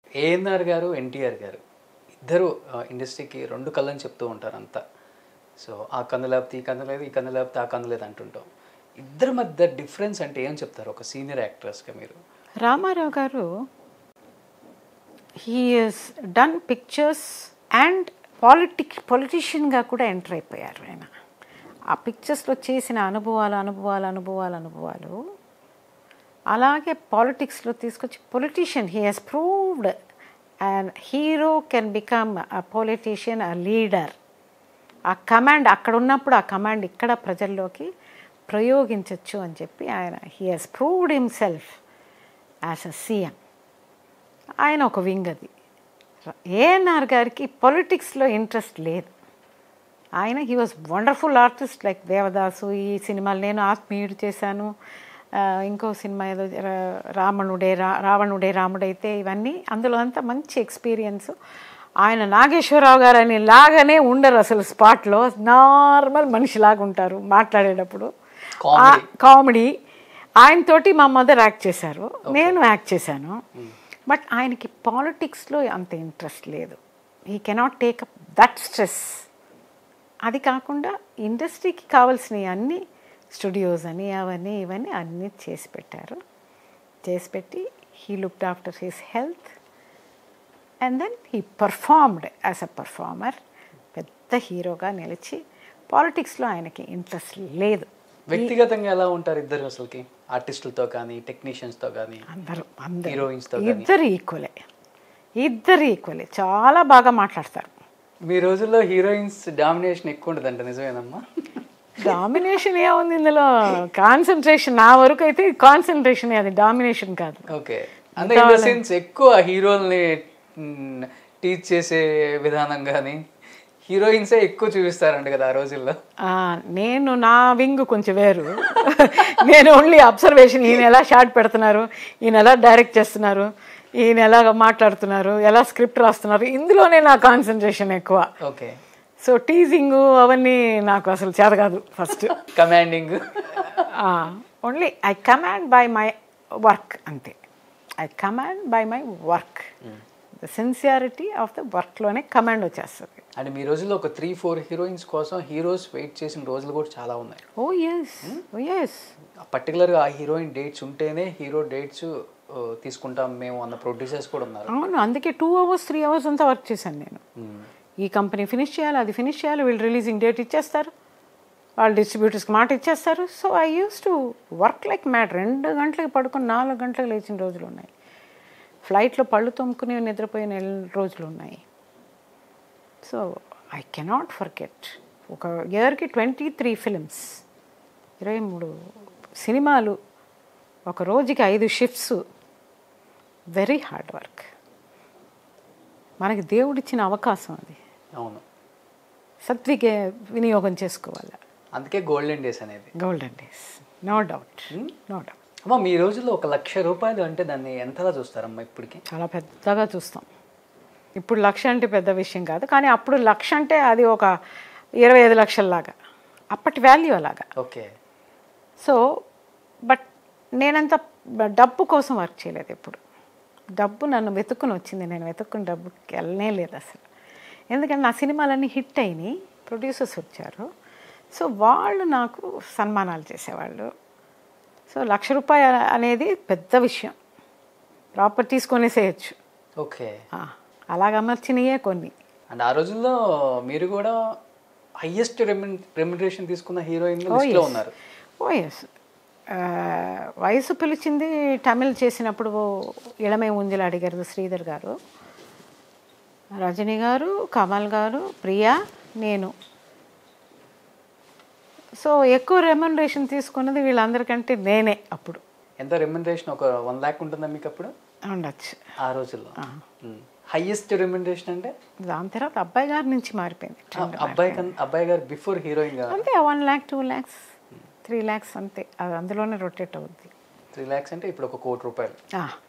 ఏఎన్ఆర్ గారు ఎన్టీఆర్ గారు ఇద్దరు ఆ, ఇండస్ట్రీకి రెండు కళ్ళని చెప్తూ ఉంటారు అంతా సో ఆ కన్ను లేకపోతే ఈ కన్ను లేదు ఈ కన్ను లేకపోతే ఆ కన్ను లేదు అంటుంటాం ఇద్దరి మధ్య డిఫరెన్స్ అంటే ఏం చెప్తారు ఒక సీనియర్ యాక్ట్రెస్గా మీరు రామారావు గారు he is done pictures and politic పొలిటీషియన్గా కూడా ఎంటర్ అయిపోయారు ఆయన ఆ పిక్చర్స్లో చేసిన అనుభవాలు అనుభవాలు అనుభవాలు అనుభవాలు అలాగే పాలిటిక్స్లో తీసుకొచ్చి politician he has proved and hero can become a politician a leader ఆ కమాండ్ అక్కడ ఉన్నప్పుడు ఆ కమాండ్ ఇక్కడ ప్రజల్లోకి ప్రయోగించవచ్చు అని చెప్పి ఆయన he has proved himself as a CM ఆయన ఒక వింగ్ అది ఏఎన్ఆర్ గారికి పొలిటిక్స్లో ఇంట్రెస్ట్ లేదు ఆయన he was wonderful artist like Devdas ఈ సినిమాలు నేను ఆత్మీయుడు చేశాను ఆ, ఇంకో సినిమా ఏదో రా- రావణుడే రా రావణుడే రాముడైతే ఇవన్నీ అందులో అంతా మంచి ఎక్స్పీరియన్స్ ఆయన నాగేశ్వరరావు గారు అని లాగానే ఉండరు అసలు స్పాట్లో నార్మల్ మనిషిలాగా ఉంటారు మాట్లాడేటప్పుడు Comedy. కామెడీ ఆయనతోటి మా మదర్ యాక్ట్ చేశారు నేను యాక్ట్ చేశాను బట్ ఆయనకి పాలిటిక్స్లో అంత ఇంట్రెస్ట్ లేదు he cannot take up that stress అది కాకుండా ఇండస్ట్రీకి కావాల్సినవి అన్నీ స్టూడియోస్ అని అవన్నీ ఇవన్నీ అన్నీ చేసి పెట్టారు చేసి పెట్టి he looked after his health and then he performed as a performer పెద్ద హీరోగా నిలిచి పాలిటిక్స్లో ఆయనకి ఇంట్రెస్ట్ లేదు వ్యక్తిగతంగా ఎలా ఉంటారు ఇద్దరు అసలుకి ఆర్టిస్టులతో కానీ టెక్నీషియన్స్తో కానీ అందరూ అందరూ హీరోయిన్స్తో కానీ ఇద్దరు ఈక్వలే ఇద్దరు ఈక్వలే చాలా బాగా మాట్లాడతారు మీ రోజుల్లో హీరోయిన్స్ డామినేషన్ ఎక్కువ ఉండదంట నిజమేనమ్మా డామినేషన్ ఏముంది ఇందులో కాన్సన్ట్రేషన్ నా వరకు అయితే కాన్సన్ట్రేషన్ అది డామినేషన్ కాదు ఓకే అంటే ఇన్ ద సెన్స్ ఎక్కువ హీరోల్ని టీచ్ చేసే విధానం కానీ హీరోయిన్సే ఎక్కువ చూపిస్తారంట కదా ఆ రోజుల్లో ఆ, నేను నా వింగ్ కొంచెం వేరు నేను ఓన్లీ అబ్జర్వేషన్ ఈయన ఎలా షార్ట్ పెడుతున్నారు ఈయన ఎలా డైరెక్ట్ చేస్తున్నారు ఈయన ఎలా మాట్లాడుతున్నారు ఎలా స్క్రిప్ట్ రాస్తున్నారు ఇందులోనే నా కాన్సన్ట్రేషన్ ఎక్కువ ఓకే సో టీజింగ్ అవన్నీ నాకు అసలు చేత కాదు first commanding only I command by my work అంతే I command by my work the sincerity of the వర్క్లోనే కమాండ్ వచ్చేస్తుంది అండ్ మీ రోజుల్లో ఒక త్రీ ఫోర్ హీరోయిన్స్ కోసం హీరోస్ వెయిట్ చేసిన రోజులు కూడా చాలా ఉన్నాయి ఓ ఎస్ ఓ ఎస్ పర్టికులర్గా ఆ హీరోయిన్ డేట్స్ ఉంటేనే హీరో డేట్స్ తీసుకుంటాం మేము అన్న ప్రొడ్యూసర్స్ కూడా ఉన్నారు అవును అందుకే టూ అవర్స్ త్రీ అవర్స్ అంతా వర్క్ చేశాను నేను ఈ కంపెనీ ఫినిష్ చేయాలి అది ఫినిష్ చేయాలి వీళ్ళు రిలీజింగ్ డేట్ ఇచ్చేస్తారు వాళ్ళు డిస్ట్రిబ్యూటర్స్కి మాట ఇచ్చేస్తారు so I use to work like mad రెండు గంటలకు పడుకొని నాలుగు గంటలకు లేచిన రోజులు ఉన్నాయి ఫ్లైట్లో పళ్ళు తోముకుని నిద్రపోయిన ఎల్- రోజులు ఉన్నాయి సో ఐ కెనాట్ ఫర్గెట్ ఒక ఇయర్కి ట్వంటీ త్రీ ఫిలిమ్స్ ఇరవై మూడు సినిమాలు ఒక రోజుకి ఐదు షిఫ్ట్స్ వెరీ హార్డ్ వర్క్ మనకి దేవుడిచ్చిన అవకాశం అది అవును సద్విగ వినియోగం చేసుకోవాలి అందుకే గోల్డెన్ డేస్ అనేది golden days no doubt no doubt అమ్మ మీ రోజుల్లో ఒక లక్ష రూపాయలు అంటే దాన్ని ఎంతగా చూస్తారమ్మా ఇప్పటికి చాలా పెద్దగా చూస్తాం ఇప్పుడు లక్ష అంటే పెద్ద విషయం కాదు కానీ అప్పుడు లక్ష అంటే అది ఒక ఇరవై ఐదు లక్షల్లాగా అప్పటి వాల్యూ అలాగా ఓకే సో బట్ నేనంత డబ్బు కోసం వర్క్ చేయలేదు ఎప్పుడు డబ్బు నన్ను వెతుక్కుని వచ్చింది నేను వెతుక్కుని డబ్బుకి వెళ్ళనే లేదు అసలు ఎందుకంటే నా సినిమాలన్నీ హిట్ అయినాయి ప్రొడ్యూసర్స్ వచ్చారు సో వాళ్ళు నాకు సన్మానాలు చేసేవాళ్ళు సో లక్ష రూపాయలు అనేది పెద్ద విషయం ప్రాపర్టీస్ కొనేసేయచ్చు ఓకే ఆ, అలాగ అమర్చినయే కొన్ని అండ్ ఆ రోజుల్లో మీరు కూడా హైయెస్ట్ రెమ్యునరేషన్ తీసుకున్న హీరోయిన్ లిస్ట్లో ఉన్నారు ఓ ఎస్ వయసు పిలిచింది తమిళ్ చేసినప్పుడు ఇళమే ఉంజలు అడిగారు శ్రీధర్ గారు రజనీ గారు కమల్ గారు ప్రియా నేను సో ఎక్కువ రెమ్యునరేషన్ తీసుకున్నది వీళ్ళందరికంటే నేనే అప్పుడు ఎంత రెమ్యునరేషన్ ఒక వన్ ల్యాక్ ఉంటుందా మీకు అప్పుడు ఉండొచ్చు ఆ రోజుల్లో హైయెస్ట్ రెమ్యునరేషన్ అంటే దాని తర్వాత అబ్బాయి గారి నుంచి మారిపోయింది ఆ, అబ్బాయి కన్ అబ్బాయి గారు బిఫోర్ హీరోయిన్ గా అంతే one lakh two lakhs three lakhs అంతే అది అందులోనే రొటేట్ అవుద్ది త్రీ ల్యాక్స్ అంటే ఇప్పుడు ఒక కోటి రూపాయలు ఆ,